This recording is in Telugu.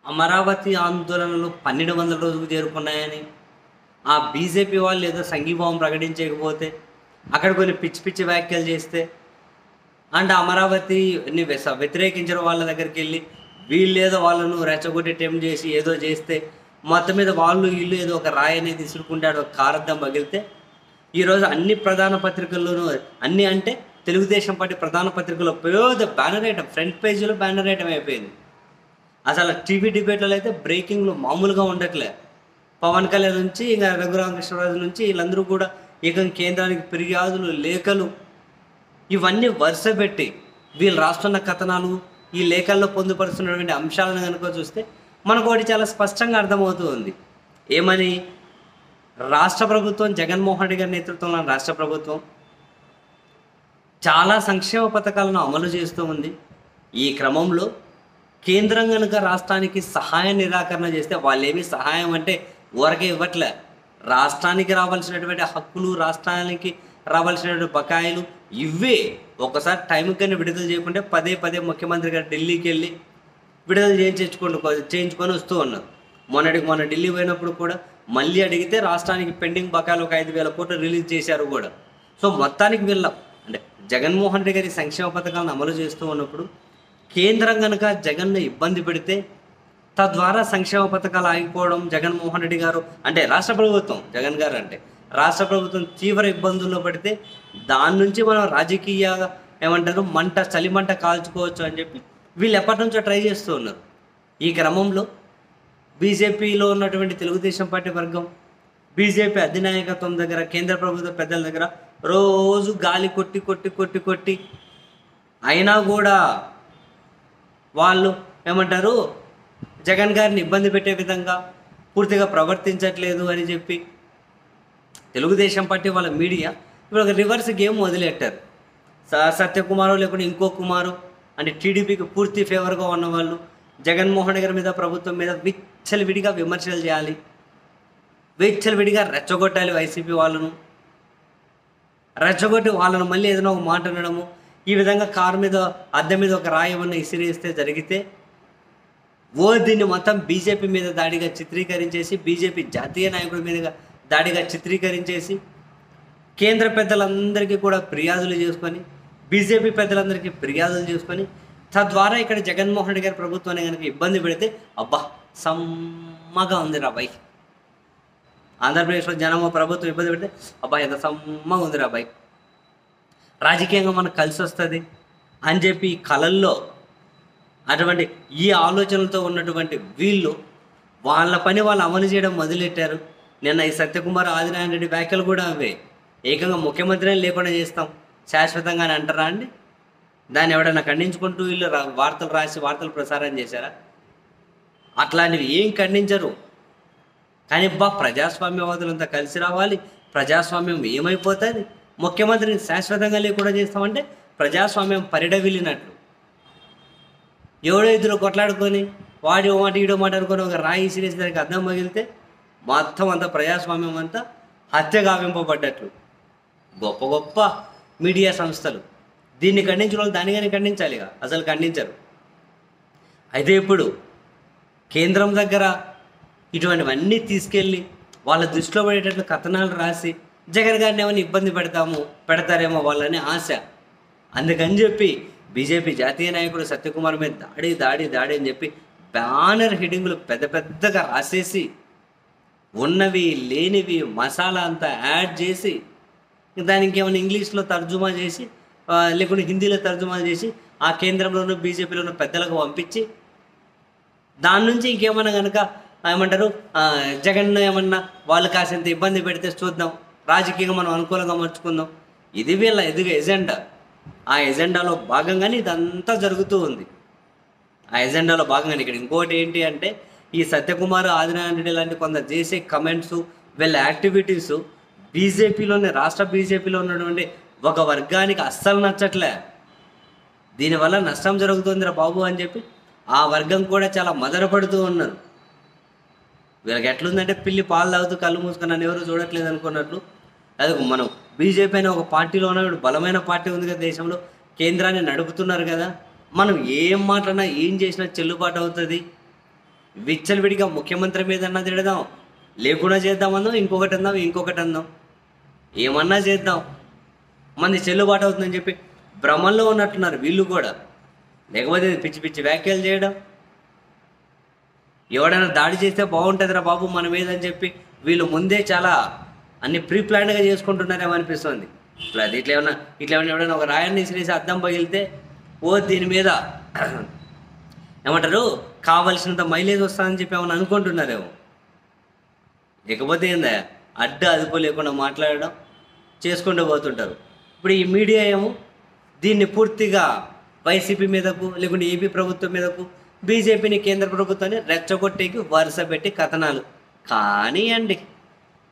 అమరావతి ఆందోళనలు పన్నెండు వందల రోజుకు చేరుకున్నాయని ఆ బీజేపీ వాళ్ళు ఏదో సంఘీభావం ప్రకటించకపోతే అక్కడ కొన్ని పిచ్చి పిచ్చి వ్యాఖ్యలు చేస్తే అండ్ అమరావతిని వెస- వ్యతిరేకించిన వాళ్ళ దగ్గరికి వెళ్ళి వీళ్ళు ఏదో వాళ్ళను రెచ్చగొట్టి అటెంప్ట్ చేసి ఏదో చేస్తే మొత్తం మీద వాళ్ళు వీళ్ళు ఏదో ఒక రాయి అనేది ఇసురుకుంటే ఆడ ఒక కారద్దం పగిలితే ఈరోజు అన్ని ప్రధాన పత్రికల్లోనూ అన్ని అంటే తెలుగుదేశం పార్టీ ప్రధాన పత్రికల్లో పెద్ద బ్యానర్ ఐటమ్ ఫ్రంట్ పేజీలో బ్యానర్ ఐటమ్ అయిపోయింది అసలు టీవీ డిబేట్లలో అయితే బ్రేకింగ్లు మామూలుగా ఉండట్లే పవన్ కళ్యాణ్ నుంచి ఇంకా రఘురామకృష్ణరాజు నుంచి వీళ్ళందరూ కూడా ఏకం కేంద్రానికి ఫిర్యాదులు లేఖలు ఇవన్నీ వరుస పెట్టి వీళ్ళు రాస్తున్న కథనాలు ఈ లేఖల్లో పొందుపరుస్తున్నటువంటి అంశాలను కనుక చూస్తే మనకు ఒకటి చాలా స్పష్టంగా అర్థమవుతూ ఉంది ఏమని రాష్ట్ర ప్రభుత్వం జగన్మోహన్ రెడ్డి గారి నేతృత్వంలో రాష్ట్ర ప్రభుత్వం చాలా సంక్షేమ పథకాలను అమలు చేస్తూ ఉంది ఈ క్రమంలో కేంద్రం కనుక రాష్ట్రానికి సహాయ నిరాకరణ చేస్తే వాళ్ళు ఏమి సహాయం అంటే ఊరకే ఇవ్వట్లే రాష్ట్రానికి రావాల్సినటువంటి హక్కులు రాష్ట్రానికి రావాల్సినటువంటి బకాయిలు ఇవే ఒకసారి టైం కన్నా విడుదల చేయకుంటే పదే పదే ముఖ్యమంత్రి గారు ఢిల్లీకి వెళ్ళి విడుదల చేయించుకుంటూ చేయించుకొని వస్తూ ఉన్నారు మొన్నటికి మొన్న ఢిల్లీ పోయినప్పుడు కూడా మళ్ళీ అడిగితే రాష్ట్రానికి పెండింగ్ బకాయిలు ఒక ఐదు వేల కోట్లు రిలీజ్ చేశారు కూడా సో మొత్తానికి వీళ్ళ అంటే జగన్మోహన్ రెడ్డి గారి సంక్షేమ పథకాలను అమలు చేస్తూ ఉన్నప్పుడు కేంద్రం కనుక జగన్ను ఇబ్బంది పెడితే తద్వారా సంక్షేమ పథకాలు ఆగిపోవడం జగన్మోహన్ రెడ్డి గారు అంటే రాష్ట్ర ప్రభుత్వం జగన్ గారు అంటే రాష్ట్ర ప్రభుత్వం తీవ్ర ఇబ్బందుల్లో పడితే దాని నుంచి మనం రాజకీయ ఏమంటారు మంట చలిమంట కాల్చుకోవచ్చు అని చెప్పి వీళ్ళు ఎప్పటి నుంచో ట్రై చేస్తూ ఉన్నారు ఈ క్రమంలో బీజేపీలో ఉన్నటువంటి తెలుగుదేశం పార్టీ వర్గం బీజేపీ అధినాయకత్వం దగ్గర కేంద్ర ప్రభుత్వ పెద్దల దగ్గర రోజు గాలి కొట్టి కొట్టి కొట్టి కొట్టి అయినా కూడా వాళ్ళు ఏమంటారు జగన్ గారిని ఇబ్బంది పెట్టే విధంగా పూర్తిగా ప్రవర్తించట్లేదు అని చెప్పి తెలుగుదేశం పార్టీ వాళ్ళ మీడియా ఇప్పుడు ఒక రివర్స్ గేమ్ మొదలెట్టారు స- సత్యకుమారో లేకుంటే ఇంకో కుమారు అంటే టీడీపీకి పూర్తి ఫేవర్గా ఉన్న వాళ్ళు జగన్మోహన్ గారి మీద ప్రభుత్వం మీద విచ్చలవిడిగా విమర్శలు చేయాలి విచ్చలవిడిగా రెచ్చగొట్టాలి వైసీపీ వాళ్ళను రెచ్చగొట్టి వాళ్ళను మళ్ళీ ఏదైనా ఒక మాట అనడము ఈ విధంగా కారు మీద అద్దె మీద ఒక రాయి ఏమన్నా ఇసిరేస్తే జరిగితే ఓ దీన్ని మొత్తం బీజేపీ మీద దాడిగా చిత్రీకరించేసి బీజేపీ జాతీయ నాయకుడి మీదుగా దాడిగా చిత్రీకరించేసి కేంద్ర పెద్దలందరికీ కూడా ఫిర్యాదులు చేసుకొని బీజేపీ పెద్దలందరికీ ఫిర్యాదులు చేసుకొని తద్వారా ఇక్కడ జగన్మోహన్ రెడ్డి గారి ప్రభుత్వాన్ని కనుక ఇబ్బంది పెడితే అబ్బా సమ్మగా ఉంది రా బై ఆంధ్రప్రదేశ్లో జనమ ప్రభుత్వం ఇబ్బంది పెడితే అబ్బా ఎంత సమ్మగా ఉంది రా బై రాజకీయంగా మనకు కలిసి వస్తుంది అని చెప్పి ఈ కళల్లో అటువంటి ఈ ఆలోచనలతో ఉన్నటువంటి వీళ్ళు వాళ్ళ పని వాళ్ళు అమలు చేయడం మొదలెట్టారు నిన్న ఈ సత్యకుమార్ ఆదినారాయణ రెడ్డి వ్యాఖ్యలు కూడా అవే ఏకంగా ముఖ్యమంత్రిని లేకుండా చేస్తాం శాశ్వతంగా అని అంటారా అండి దాన్ని ఎవడన్నా ఖండించుకుంటూ వీళ్ళు రా- వార్తలు రాసి వార్తలు ప్రసారం చేశారా అట్లాంటివి ఏం ఖండించరు కానీ బా ప్రజాస్వామ్యవాదులంతా కలిసి రావాలి ప్రజాస్వామ్యం ఏమైపోతుంది ముఖ్యమంత్రిని శాశ్వతంగా లేకుండా చేస్తామంటే ప్రజాస్వామ్యం పరిడవిల్లినట్లు ఎవడో ఇద్దరు కొట్లాడుకొని వాడి ఓ మాట ఈడో మాట అనుకొని ఒక రాయి సిరీస్ దానికి అర్థం పగిలితే మొత్తం అంతా ప్రజాస్వామ్యం అంతా హత్య గావింపబడ్డట్లు గొప్ప గొప్ప మీడియా సంస్థలు దీన్ని ఖండించిన వాళ్ళు దానిగానే ఖండించాలి ఇక. అసలు ఖండించరు అయితే ఇప్పుడు కేంద్రం దగ్గర ఇటువంటివన్నీ తీసుకెళ్ళి వాళ్ళ దృష్టిలో పడేటట్లు కథనాలు రాసి జగన్ గారిని ఏమైనా ఇబ్బంది పెడతాము పెడతారేమో వాళ్ళని ఆశ అందుకని చెప్పి బీజేపీ జాతీయ నాయకుడు సత్యకుమార్ మీద దాడి దాడి దాడి అని చెప్పి బ్యానర్ హెడింగులు పెద్ద పెద్దగా రాసేసి ఉన్నవి లేనివి మసాలా అంతా యాడ్ చేసి దానికి ఏమైనా ఇంగ్లీష్లో తర్జుమా చేసి ఆ, లేకుంటే హిందీలో తర్జుమా చేసి ఆ కేంద్రంలోనూ బీజేపీలోనూ పెద్దలకు పంపించి దాని నుంచి ఇంకేమన్నా కనుక ఏమంటారు ఆ, జగన్ ఏమన్నా వాళ్ళు కాసింత ఇబ్బంది పెడితే చూద్దాం రాజకీయంగా మనం అనుకూలంగా మార్చుకుందాం ఇది వీళ్ళ ఎదుగు ఎజెండా ఆ ఎజెండాలో భాగంగానే ఇదంతా జరుగుతూ ఉంది ఆ ఎజెండాలో భాగంగానే ఇక్కడ ఇంకోటి ఏంటి అంటే ఈ సత్యకుమార్ ఆదినారాయణ రెడ్డి లాంటి కొందరు చేసే కమెంట్స్ వీళ్ళ యాక్టివిటీస్ బీజేపీలోనే రాష్ట్ర బీజేపీలో ఉన్నటువంటి ఒక వర్గానికి అస్సలు నచ్చట్లే దీనివల్ల నష్టం జరుగుతుందిరా బాబు అని చెప్పి ఆ వర్గం కూడా చాలా మదనపడుతూ ఉన్నారు వీళ్ళకి ఎట్లుందంటే పిల్లి పాలు తాగుతూ కళ్ళు మూసుకొని నన్ను ఎవరు చూడట్లేదు అనుకున్నట్లు అది మనం బీజేపీ అనే ఒక పార్టీలో ఉన్న ఇప్పుడు బలమైన పార్టీ ఉంది కదా దేశంలో కేంద్రాన్ని నడుపుతున్నారు కదా మనం ఏం మాట్లాడినా ఏం చేసినా చెల్లుబాటు అవుతుంది విచ్చలవిడిగా ముఖ్యమంత్రి మీద అన్నా తిడదాం లేకుండా చేద్దామన్నాం ఇంకొకటి అందాం ఇంకొకటి అందాం ఏమన్నా చేద్దాం మంది చెల్లుబాటు అవుతుందని చెప్పి భ్రమంలో ఉన్నట్టున్నారు వీళ్ళు కూడా లేకపోతే పిచ్చి పిచ్చి వ్యాఖ్యలు చేయడం ఎవడైనా దాడి చేస్తే బాగుంటుందిరా బాబు మన మీద అని చెప్పి వీళ్ళు ముందే చాలా అన్ని ప్రీ ప్లాన్డ్గా చేసుకుంటున్నారేమో అనిపిస్తుంది ఇట్లా అది ఇట్లా ఏమన్నా ఇట్లా ఏమన్నా ఎవడైనా ఒక రాయాన్ని విసిరేసి అద్దం పగిలితే ఓ దీని మీద ఏమంటారు కావలసినంత మైలేజ్ వస్తుందని చెప్పి ఏమన్నా అనుకుంటున్నారేమో లేకపోతే ఏందా అడ్డ అదుపు లేకుండా మాట్లాడడం చేసుకుంటూ పోతుంటారు ఇప్పుడు ఈ మీడియా ఏమో దీన్ని పూర్తిగా వైసీపీ మీదకు లేకుంటే ఏపీ ప్రభుత్వం మీదకు బీజేపీని కేంద్ర ప్రభుత్వాన్ని రెచ్చగొట్టేకి వరుస పెట్టి కథనాలు కానివ్వండి